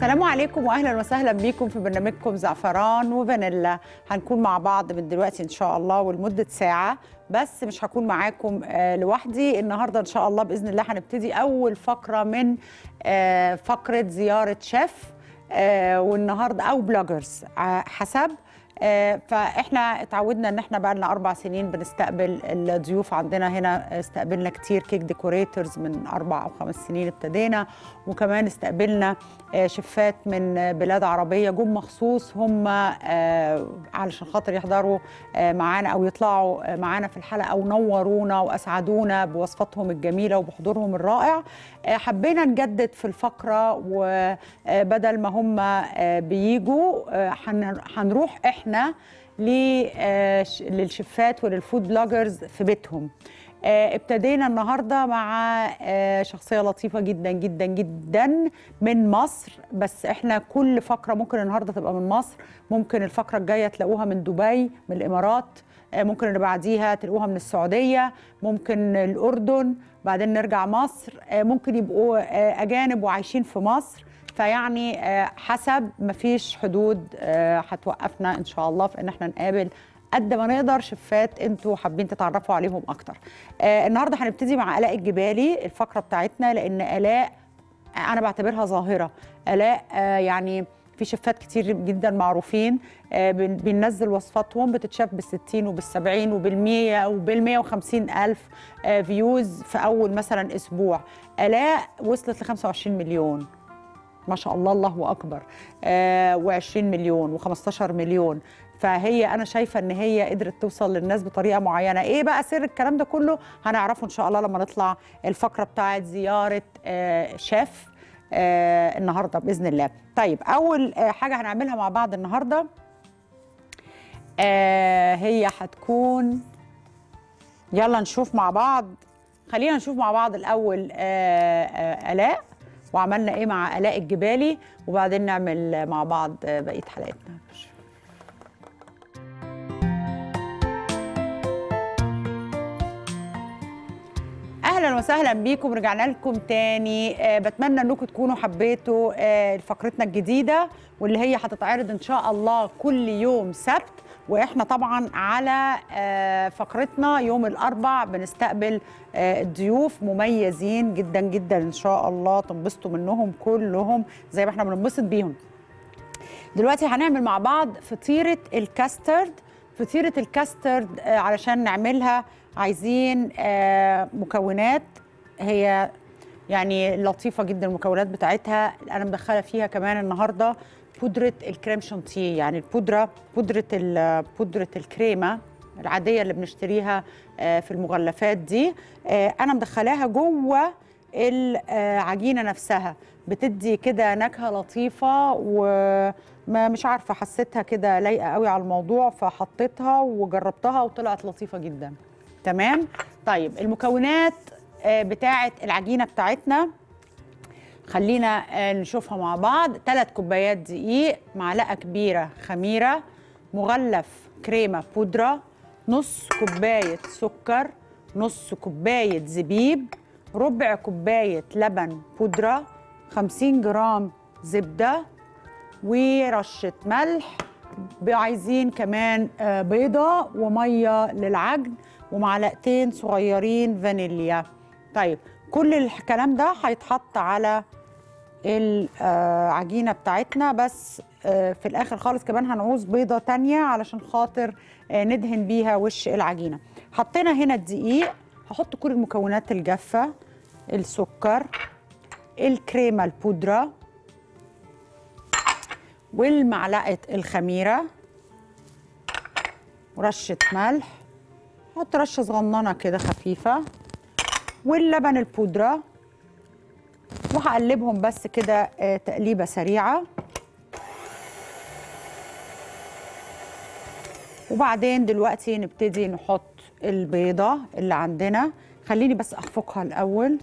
السلام عليكم واهلا وسهلا بيكم في برنامجكم زعفران وفانيلا هنكون مع بعض من دلوقتي ان شاء الله ولمده ساعه بس مش هكون معاكم آه لوحدي النهارده ان شاء الله باذن الله هنبتدي اول فقره من آه فقره زياره شيف آه والنهارده او بلوجرز حسب آه، فاحنا اتعودنا ان احنا بقى لنا اربع سنين بنستقبل الضيوف عندنا هنا استقبلنا كتير كيك ديكوريتورز من اربع او خمس سنين ابتدينا وكمان استقبلنا آه، شفات من بلاد عربيه جم مخصوص هم آه، علشان خاطر يحضروا معانا او يطلعوا معانا في الحلقه او نورونا واسعدونا بوصفاتهم الجميله وبحضورهم الرائع حبينا نجدد في الفقره وبدل ما هم بيجوا هنروح احنا احنا للشفات وللفود بلوجرز في بيتهم ابتدينا النهارده مع شخصيه لطيفه جدا جدا جدا من مصر بس احنا كل فقره ممكن النهارده تبقى من مصر ممكن الفقره الجايه تلاقوها من دبي من الامارات ممكن اللي بعديها تلاقوها من السعوديه ممكن الاردن بعدين نرجع مصر ممكن يبقوا اجانب وعايشين في مصر فيعني حسب مفيش حدود هتوقفنا ان شاء الله في ان احنا نقابل قد ما نقدر شفات انتوا حابين تتعرفوا عليهم اكتر النهارده هنبتدي مع الاء الجبالي الفقره بتاعتنا لان الاء انا بعتبرها ظاهره الاء يعني في شفات كتير جدا معروفين بننزل وصفاتهم بتتشاف بال60 وبال70 وبال100 وبال150 الف فيوز في اول مثلا اسبوع الاء وصلت ل 25 مليون ما شاء الله الله اكبر آه و20 مليون و15 مليون فهي انا شايفه ان هي قدرت توصل للناس بطريقه معينه ايه بقى سر الكلام ده كله هنعرفه ان شاء الله لما نطلع الفقره بتاعه زياره آه شيف آه النهارده باذن الله طيب اول آه حاجه هنعملها مع بعض النهارده آه هي هتكون يلا نشوف مع بعض خلينا نشوف مع بعض الاول آه آه الاء وعملنا ايه مع الاء الجبالي وبعدين نعمل مع بعض بقيه حلقتنا اهلا وسهلا بيكم رجعنا لكم تاني أه بتمنى انكم تكونوا حبيتوا أه فقرتنا الجديده واللي هي هتتعرض ان شاء الله كل يوم سبت واحنا طبعا على فقرتنا يوم الاربع بنستقبل ضيوف مميزين جدا جدا ان شاء الله تنبسطوا منهم كلهم زي ما احنا بننبسط بيهم دلوقتي هنعمل مع بعض فطيره الكاسترد فطيره الكاسترد علشان نعملها عايزين مكونات هي يعني لطيفه جدا المكونات بتاعتها انا مدخله فيها كمان النهارده بودرة الكريم شانتيه يعني البودرة بودرة بودرة الكريمة العادية اللي بنشتريها في المغلفات دي أنا مدخلاها جوه العجينة نفسها بتدي كده نكهة لطيفة وما مش عارفة حسيتها كده لايقة قوي على الموضوع فحطيتها وجربتها وطلعت لطيفة جدا تمام طيب المكونات بتاعة العجينة بتاعتنا خلينا نشوفها مع بعض ثلاث كوبايات دقيق معلقه كبيره خميره مغلف كريمه بودره نص كوبايه سكر نص كوبايه زبيب ربع كوبايه لبن بودره 50 جرام زبده ورشه ملح عايزين كمان بيضه وميه للعجن ومعلقتين صغيرين فانيليا طيب كل الكلام ده هيتحط على العجينة بتاعتنا بس في الآخر خالص كمان هنعوز بيضة تانية علشان خاطر ندهن بيها وش العجينة حطينا هنا الدقيق هحط كل المكونات الجافة السكر الكريمة البودرة والمعلقة الخميرة ورشة ملح حط رشة صغننة كده خفيفة واللبن البودرة وهقلبهم بس كده تقليبه سريعه وبعدين دلوقتي نبتدي نحط البيضه اللي عندنا خليني بس اخفقها الاول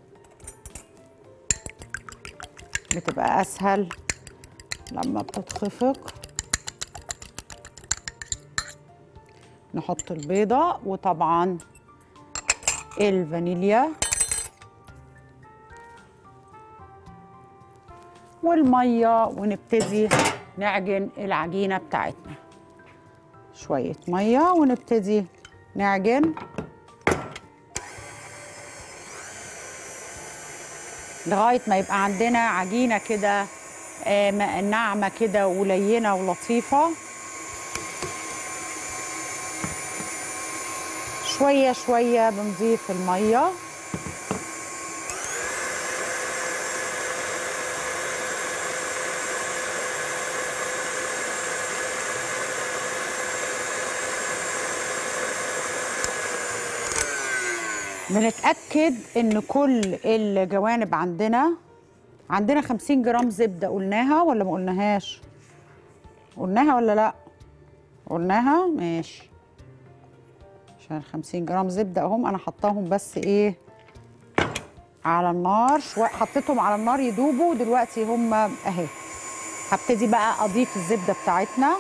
بتبقى اسهل لما بتتخفق نحط البيضه وطبعا الفانيليا والميه ونبتدي نعجن العجينه بتاعتنا شويه ميه ونبتدي نعجن لغايه ما يبقى عندنا عجينه كده آه، م- ناعمه كده ولينه ولطيفه شويه شويه بنضيف الميه بنتأكد إن كل الجوانب عندنا عندنا 50 جرام زبدة قلناها ولا ما قلناهاش؟ قلناها ولا لأ؟ قلناها ماشي عشان 50 جرام زبدة أهم أنا حطاهم بس إيه على النار شوية حطيتهم على النار يدوبوا دلوقتي هم أهي هبتدي بقى أضيف الزبدة بتاعتنا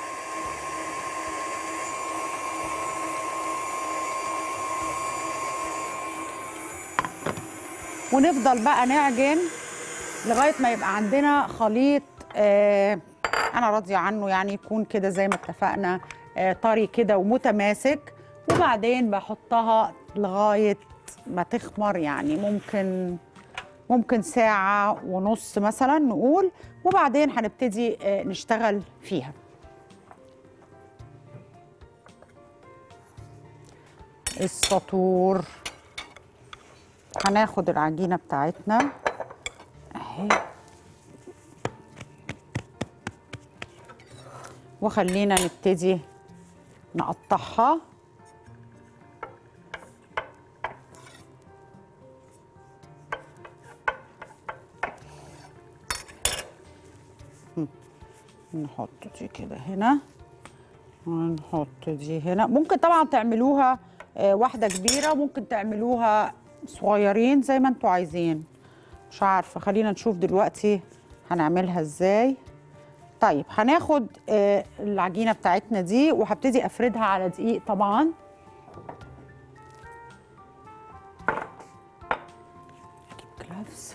ونفضل بقى نعجن لغايه ما يبقى عندنا خليط آه انا راضيه عنه يعني يكون كده زي ما اتفقنا آه طري كده ومتماسك وبعدين بحطها لغايه ما تخمر يعني ممكن ممكن ساعه ونص مثلا نقول وبعدين هنبتدي آه نشتغل فيها السطور هناخد العجينه بتاعتنا اهي وخلينا نبتدي نقطعها هم. نحط دي كده هنا ونحط دي هنا ممكن طبعا تعملوها آه، واحدة كبيرة ممكن تعملوها صغيرين زي ما انتوا عايزين مش عارفة خلينا نشوف دلوقتي هنعملها ازاي طيب هناخد آه، العجينة بتاعتنا دي وهبتدي افردها على دقيق طبعا أجيب gloves.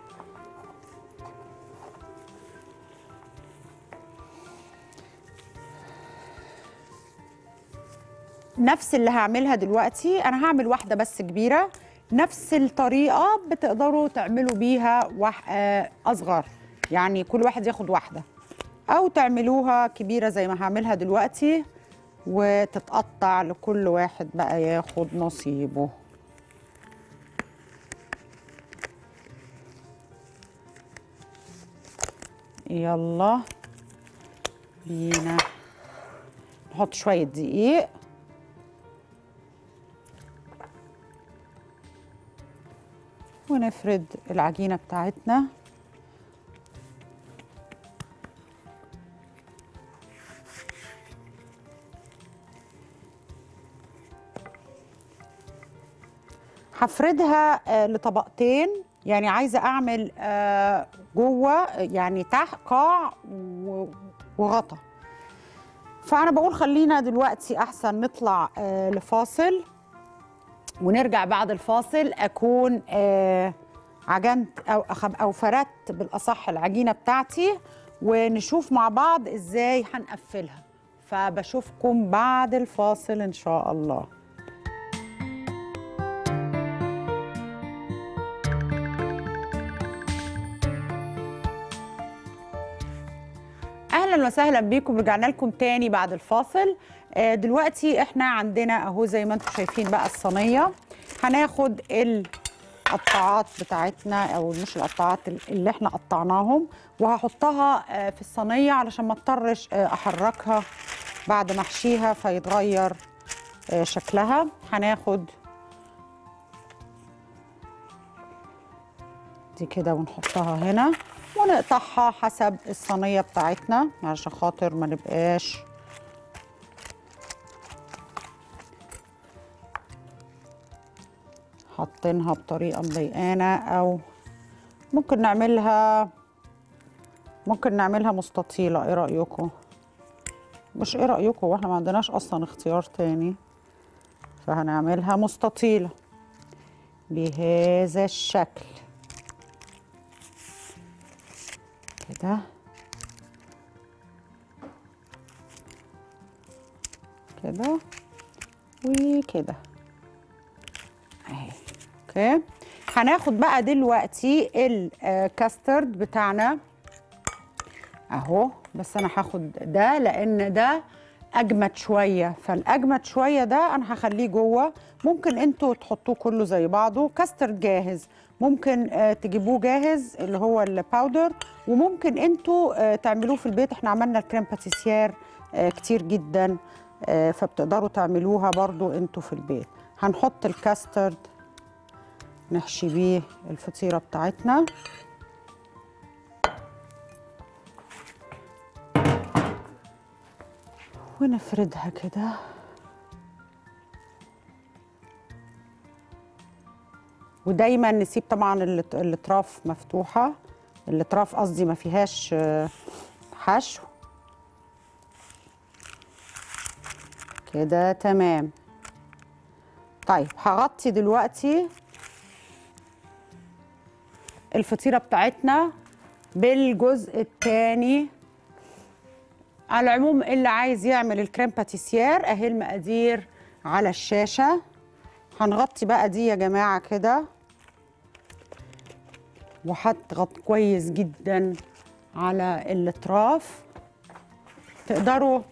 نفس اللي هعملها دلوقتي انا هعمل واحده بس كبيره نفس الطريقه بتقدروا تعملوا بيها وح... آه، اصغر يعني كل واحد ياخد واحده او تعملوها كبيره زي ما هعملها دلوقتي وتتقطع لكل واحد بقى ياخد نصيبه يلا بينا نحط شويه دقيق ونفرد العجينة بتاعتنا هفردها آه، لطبقتين يعني عايزة أعمل آه، جوه يعني تحت قاع و- وغطا فأنا بقول خلينا دلوقتي أحسن نطلع آه، لفاصل ونرجع بعد الفاصل اكون آه عجنت او أخب- او فردت بالاصح العجينه بتاعتي ونشوف مع بعض ازاي هنقفلها فبشوفكم بعد الفاصل ان شاء الله اهلا وسهلا بيكم رجعنا لكم تاني بعد الفاصل آه، دلوقتي احنا عندنا اهو زي ما انتم شايفين بقى الصينيه هناخد القطاعات بتاعتنا او مش القطاعات اللي احنا قطعناهم وهحطها آه، في الصينيه علشان ما اضطرش آه، احركها بعد ما احشيها فيتغير آه، شكلها هناخد دي كده ونحطها هنا ونقطعها حسب الصينيه بتاعتنا عشان خاطر ما نبقاش حاطينها بطريقه مضايقانا او ممكن نعملها ممكن نعملها مستطيله ايه رايكم مش ايه رايكم واحنا ما عندناش اصلا اختيار تاني فهنعملها مستطيله بهذا الشكل كده كده وكده اهي اوكي هناخد بقى دلوقتي الكاسترد بتاعنا اهو بس انا هاخد ده لان ده اجمد شويه فالاجمد شويه ده انا هخليه جوه ممكن انتوا تحطوه كله زي بعضه كاسترد جاهز ممكن آه، تجيبوه جاهز اللي هو الباودر وممكن انتوا آه، تعملوه في البيت احنا عملنا الكريم باتيسير آه، كتير جدا آه، فبتقدروا تعملوها برضو انتوا في البيت هنحط الكاسترد نحشي بيه الفطيره بتاعتنا ونفردها كده ودايما نسيب طبعا الات- الاطراف مفتوحه الاطراف قصدي ما فيهاش آه، حشو كده تمام طيب هغطي دلوقتي الفطيره بتاعتنا بالجزء الثاني على العموم اللي عايز يعمل الكريم باتيسير اهي المقادير على الشاشه هنغطي بقى دي يا جماعه كده وهضغط كويس جدا على الاطراف تقدروا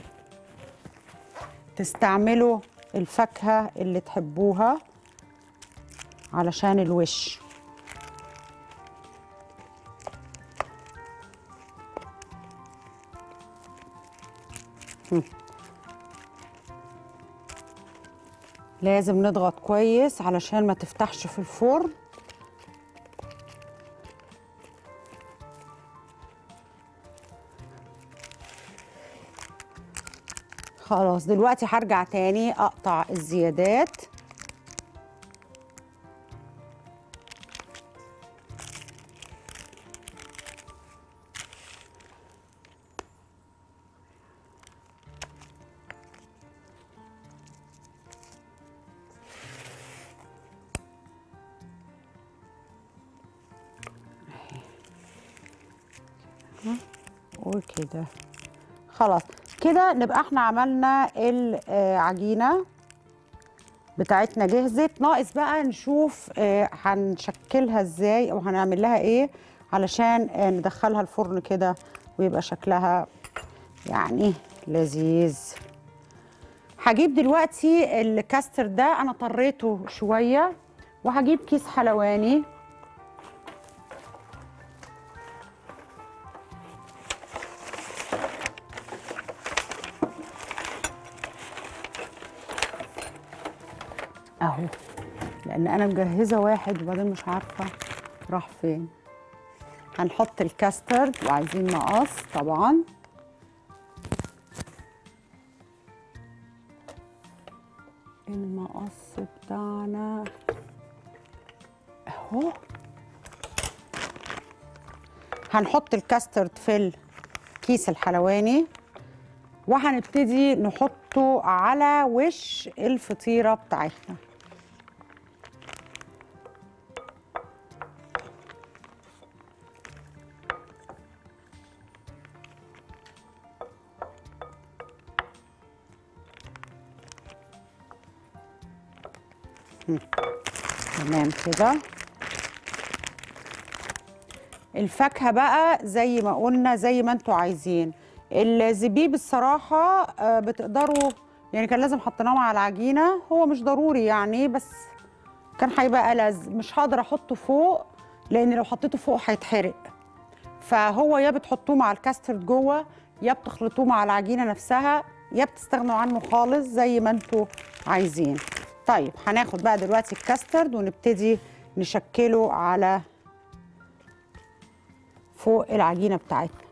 تستعملوا الفاكهه اللي تحبوها علشان الوش لازم نضغط كويس علشان ما تفتحش في الفرن خلاص دلوقتي هرجع تاني اقطع الزيادات وكده خلاص كده نبقى احنا عملنا العجينه بتاعتنا جهزت ناقص بقى نشوف آه، هنشكلها ازاي او هنعمل لها ايه علشان آه، ندخلها الفرن كده ويبقى شكلها يعني لذيذ هجيب دلوقتي الكاستر ده انا طريته شويه وهجيب كيس حلواني اهو لان انا مجهزه واحد وبعدين مش عارفه راح فين هنحط الكاسترد وعايزين مقص طبعا المقص بتاعنا اهو هنحط الكاسترد في الكيس الحلواني وهنبتدي نحطه على وش الفطيرة بتاعتنا هم. تمام كده الفاكهه بقى زي ما قلنا زي ما انتوا عايزين الزبيب الصراحه آه، بتقدروا يعني كان لازم حطيناه مع العجينه هو مش ضروري يعني بس كان هيبقى ألذ مش هقدر احطه فوق لان لو حطيته فوق هيتحرق فهو يا بتحطوه مع الكاسترد جوه يا بتخلطوه مع العجينه نفسها يا بتستغنوا عنه خالص زي ما انتوا عايزين طيب هناخد بقى دلوقتي الكاسترد ونبتدي نشكله على فوق العجينه بتاعتنا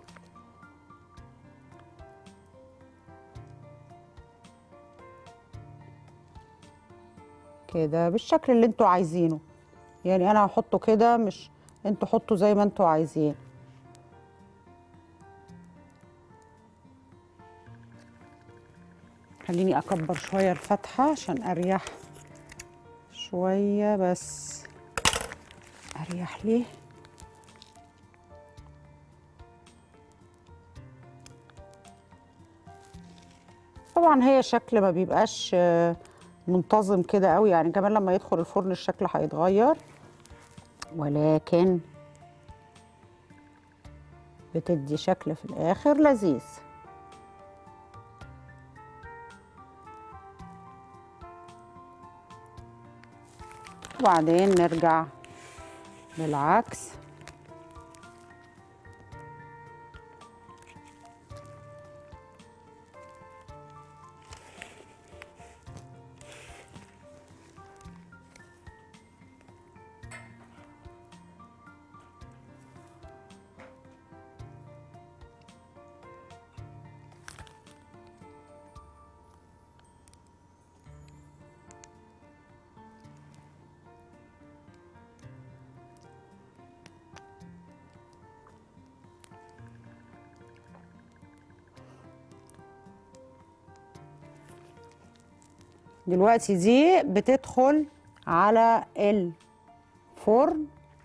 كده بالشكل اللي انتوا عايزينه يعني انا هحطه كده مش انتوا حطوا زي ما انتوا عايزين خليني اكبر شويه الفتحه عشان اريح شويه بس اريح ليه طبعا هي شكل ما بيبقاش آه، منتظم كده قوي يعني كمان لما يدخل الفرن الشكل هيتغير ولكن بتدي شكل في الاخر لذيذ وبعدين نرجع بالعكس دلوقتي دي بتدخل على الفرن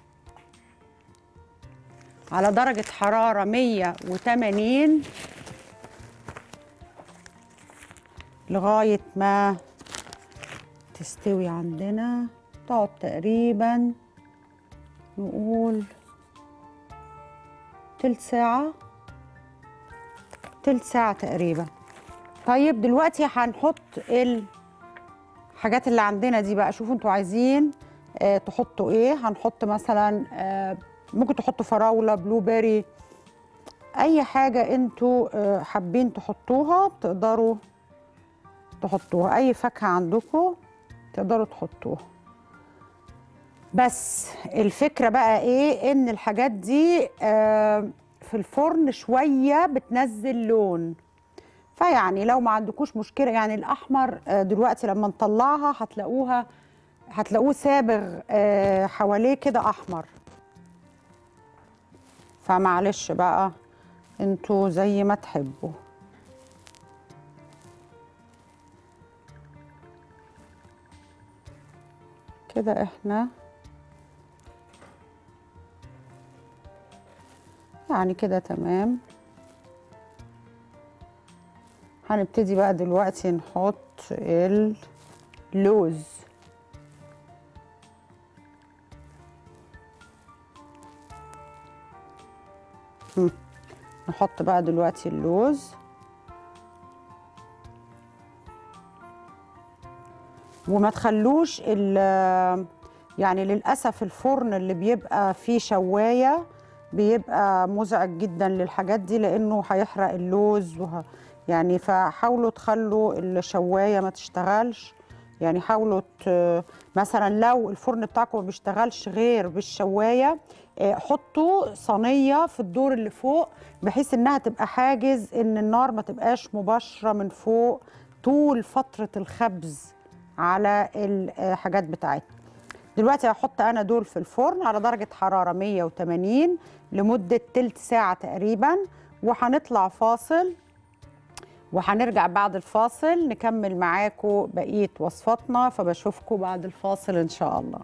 على درجة حرارة 180 لغاية ما تستوي عندنا تقعد تقريبا نقول تلت ساعة تلت ساعة تقريبا طيب دلوقتي هنحط الحاجات اللي عندنا دي بقى شوفوا انتوا عايزين آه تحطوا ايه هنحط مثلا آه ممكن تحطوا فراولة بلو بيري اي حاجة انتوا آه حابين تحطوها تقدروا تحطوها اي فاكهة عندكم تقدروا تحطوها بس الفكرة بقى ايه ان الحاجات دي آه في الفرن شوية بتنزل لون فيعني لو ما عندكوش مشكله يعني الاحمر آه، دلوقتي لما نطلعها هتلاقوها هتلاقوه سابغ آه، حواليه كده احمر فمعلش بقى انتوا زي ما تحبوا كده احنا يعني كده تمام هنبتدي بقى دلوقتي نحط اللوز هم. نحط بقى دلوقتي اللوز وما تخلوش ال- يعني للأسف الفرن اللي بيبقى فيه شواية بيبقى مزعج جدا للحاجات دي لأنه هيحرق اللوز وه... يعني فحاولوا تخلوا الشواية ما تشتغلش يعني حاولوا ت... مثلا لو الفرن بتاعكم ما بيشتغلش غير بالشواية آه، حطوا صينية في الدور اللي فوق بحيث انها تبقى حاجز ان النار ما تبقاش مباشرة من فوق طول فترة الخبز على الحاجات بتاعتنا دلوقتي هحط انا دول في الفرن على درجة حرارة 180 لمدة تلت ساعة تقريبا وهنطلع فاصل وهنرجع بعد الفاصل نكمل معاكم بقية وصفاتنا فبشوفكم بعد الفاصل إن شاء الله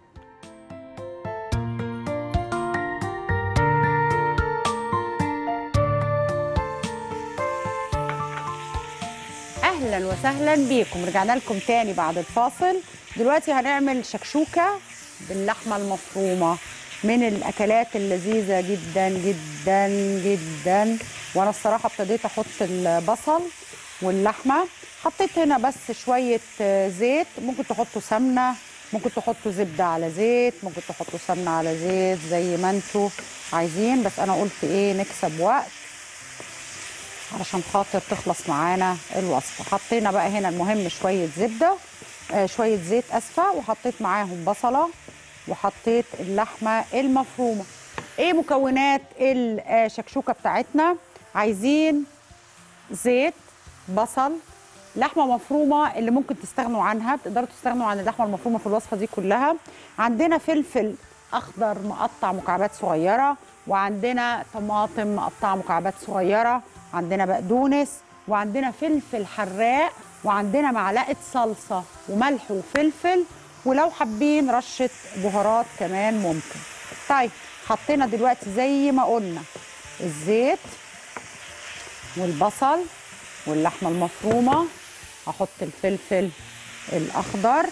اهلا وسهلا بيكم رجعنا لكم تاني بعد الفاصل دلوقتي هنعمل شكشوكه باللحمه المفرومه من الاكلات اللذيذه جدا جدا جدا وانا الصراحه ابتديت احط البصل واللحمه حطيت هنا بس شويه آه، زيت ممكن تحطوا سمنه ممكن تحطوا زبده على زيت ممكن تحطوا سمنه على زيت زي ما انتوا عايزين بس انا قلت ايه نكسب وقت علشان خاطر تخلص معانا الوصفه حطينا بقى هنا المهم شويه زبده آه شويه زيت اسفه وحطيت معاهم بصله وحطيت اللحمه المفرومه ايه مكونات الشكشوكه بتاعتنا عايزين زيت بصل لحمه مفرومه اللي ممكن تستغنوا عنها تقدروا تستغنوا عن اللحمه المفرومه في الوصفه دي كلها عندنا فلفل اخضر مقطع مكعبات صغيره وعندنا طماطم مقطعه مكعبات صغيره عندنا بقدونس وعندنا فلفل حراق وعندنا معلقه صلصه وملح وفلفل ولو حابين رشه بهارات كمان ممكن طيب حطينا دلوقتي زي ما قلنا الزيت والبصل واللحمه المفرومه هحط الفلفل الاخضر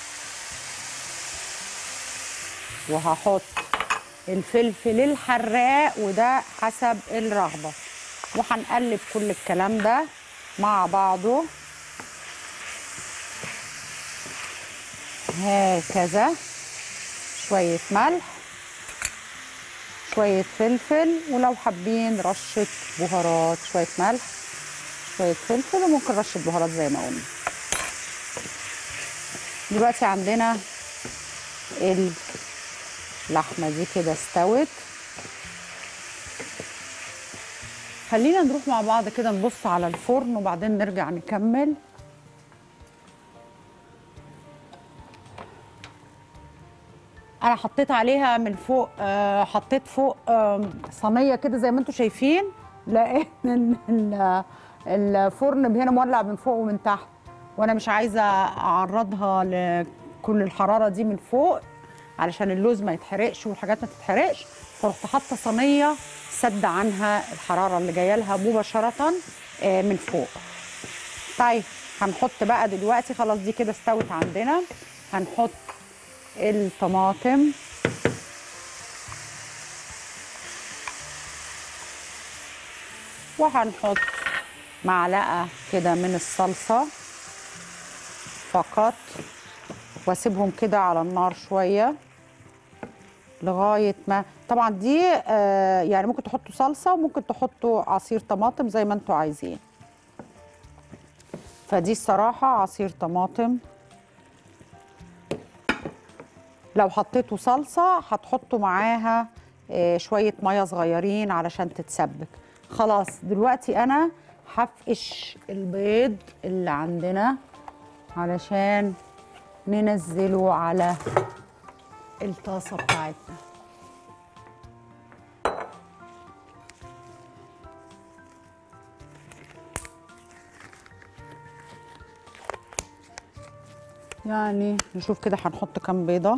وهحط الفلفل الحراق وده حسب الرغبه وهنقلب كل الكلام ده مع بعضه هكذا شويه ملح شويه فلفل ولو حابين رشه بهارات شويه ملح شويه فلفل وممكن رشه بهارات زي ما قلنا دلوقتي عندنا اللحمه دي كده استوت خلينا نروح مع بعض كده نبص على الفرن وبعدين نرجع نكمل انا حطيت عليها من فوق آه حطيت فوق آه صينيه كده زي ما انتم شايفين لان ال- ال- الفرن هنا مولع من فوق ومن تحت وانا مش عايزه اعرضها لكل الحراره دي من فوق علشان اللوز ما يتحرقش والحاجات ما تتحرقش فرحت حاطه صينيه سد عنها الحراره اللي جايه لها مباشره آه من فوق طيب هنحط بقى دلوقتي خلاص دي كده استوت عندنا هنحط الطماطم وهنحط معلقه كده من الصلصه فقط واسيبهم كده على النار شويه لغايه ما طبعا دي آه يعني ممكن تحطوا صلصه وممكن تحطوا عصير طماطم زي ما انتوا عايزين فدي الصراحه عصير طماطم لو حطيتوا صلصه هتحطوا معاها آه، شويه ميه صغيرين علشان تتسبك خلاص دلوقتي انا هفقش البيض اللي عندنا علشان ننزله على الطاسه بتاعتنا يعني نشوف كده هنحط كام بيضه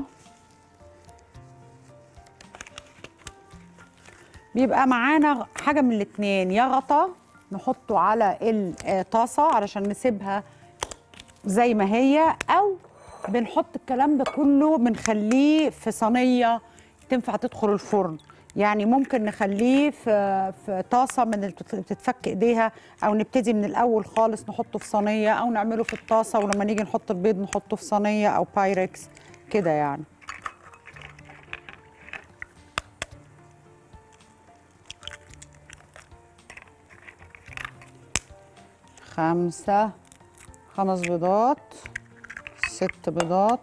بيبقى معانا حاجه من الاتنين يا غطا نحطه على الطاسه علشان نسيبها زي ما هي او بنحط الكلام ده كله بنخليه في صينيه تنفع تدخل الفرن يعني ممكن نخليه في في طاسه من اللي بتت- بتتفك ايديها او نبتدي من الاول خالص نحطه في صينيه او نعمله في الطاسه ولما نيجي نحط البيض نحطه في صينيه او بايركس كده يعني خمسة خمس بيضات ست بيضات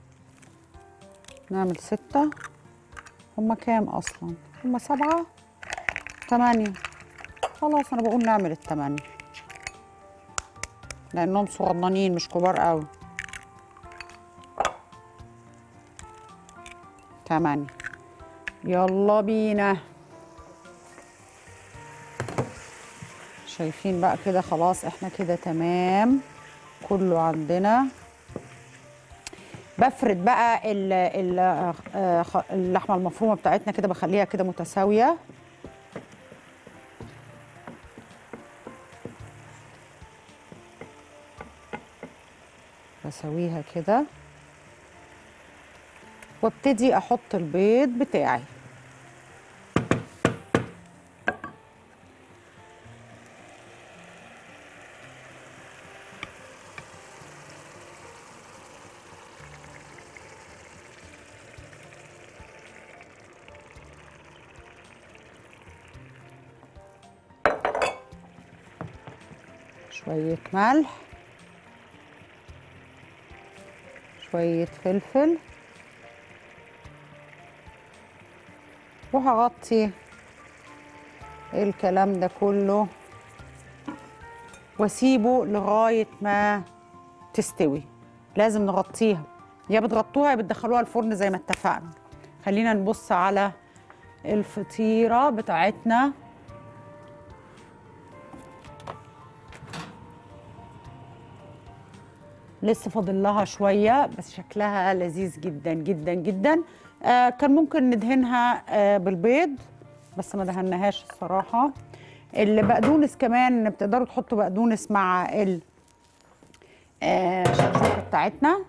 نعمل ستة هما كام أصلا؟ هما سبعة تمانية خلاص أنا بقول نعمل التمانية لأنهم صغننين مش كبار قوي تمانية يلا بينا شايفين بقى كده خلاص احنا كده تمام كله عندنا بفرد بقى ال ال آه، خ- اللحمه المفرومه بتاعتنا كده بخليها كده متساويه بسويها كده وابتدي احط البيض بتاعي شوية ملح شوية فلفل وهغطي الكلام ده كله واسيبه لغاية ما تستوي لازم نغطيها يا بتغطوها يا بتدخلوها الفرن زي ما اتفقنا خلينا نبص على الفطيرة بتاعتنا لسه فاضل لها شويه بس شكلها لذيذ جدا جدا جدا آه كان ممكن ندهنها آه بالبيض بس ما دهناهاش الصراحه البقدونس كمان بتقدروا تحطوا بقدونس مع ال آه، الشكشوكه بتاعتنا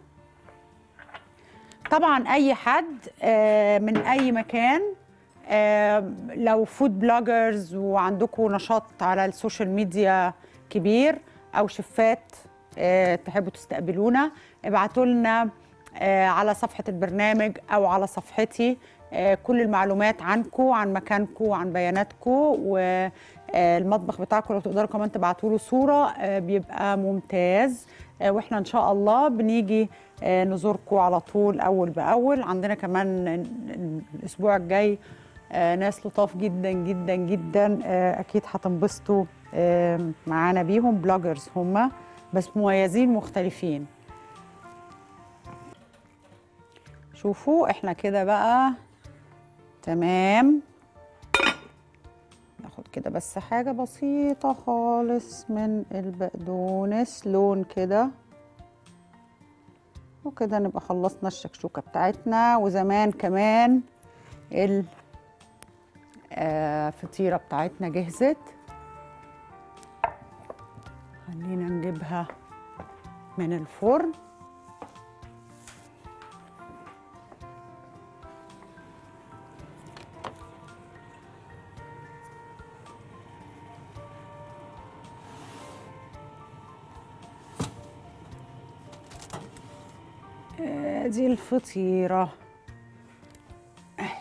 طبعا اي حد آه، من اي مكان آه، لو فود بلوجرز وعندكم نشاط على السوشيال ميديا كبير او شفات آه، تحبوا تستقبلونا ابعتوا لنا آه، على صفحه البرنامج او على صفحتي آه، كل المعلومات عنكم عن مكانكم وعن بياناتكم والمطبخ بتاعكم لو تقدروا كمان تبعتوا له صوره آه، بيبقى ممتاز آه، واحنا ان شاء الله بنيجي آه، نزوركم على طول اول باول عندنا كمان الاسبوع الجاي آه، ناس لطاف جدا جدا جدا آه، اكيد هتنبسطوا آه، معانا بيهم بلوجرز هم بس مميزين مختلفين شوفوا احنا كده بقى تمام ناخد كده بس حاجة بسيطة خالص من البقدونس لون كده وكده نبقى خلصنا الشكشوكة بتاعتنا وزمان كمان الفطيرة بتاعتنا جهزت خلينا نجيبها من الفرن ادي الفطيرة أهي.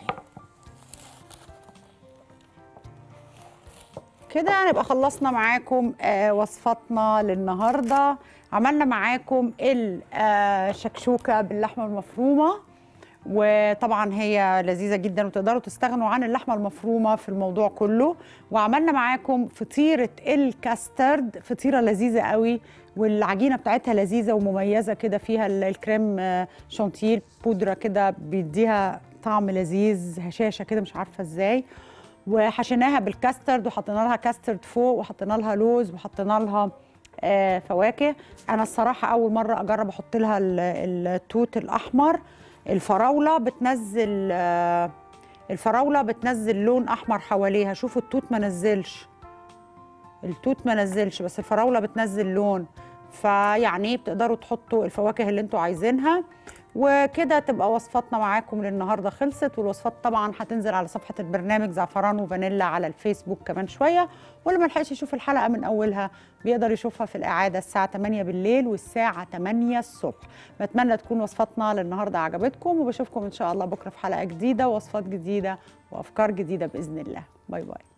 كده نبقى خلصنا معاكم آه، وصفاتنا للنهارده عملنا معاكم الشكشوكه باللحمه المفرومه وطبعا هي لذيذه جدا وتقدروا تستغنوا عن اللحمه المفرومه في الموضوع كله وعملنا معاكم فطيره الكاسترد فطيره لذيذه قوي والعجينه بتاعتها لذيذه ومميزه كده فيها ال- الكريم آه، شانتيل بودره كده بيديها طعم لذيذ هشاشه كده مش عارفه ازاي وحشيناها بالكاسترد وحطينا لها كاسترد فوق وحطينا لها لوز وحطينا لها آه، فواكه انا الصراحه اول مره اجرب احط لها ال- التوت الاحمر الفراوله بتنزل آه، الفراوله بتنزل لون احمر حواليها شوفوا التوت ما نزلش التوت ما نزلش بس الفراوله بتنزل لون فيعني بتقدروا تحطوا الفواكه اللي انتوا عايزينها وكده تبقى وصفاتنا معاكم للنهارده خلصت والوصفات طبعا هتنزل على صفحه البرنامج زعفران وفانيلا على الفيسبوك كمان شويه واللي ما لحقش يشوف الحلقه من اولها بيقدر يشوفها في الاعاده الساعه 8 بالليل والساعه 8 الصبح بتمنى تكون وصفاتنا للنهارده عجبتكم وبشوفكم ان شاء الله بكره في حلقه جديده ووصفات جديده وافكار جديده باذن الله باي باي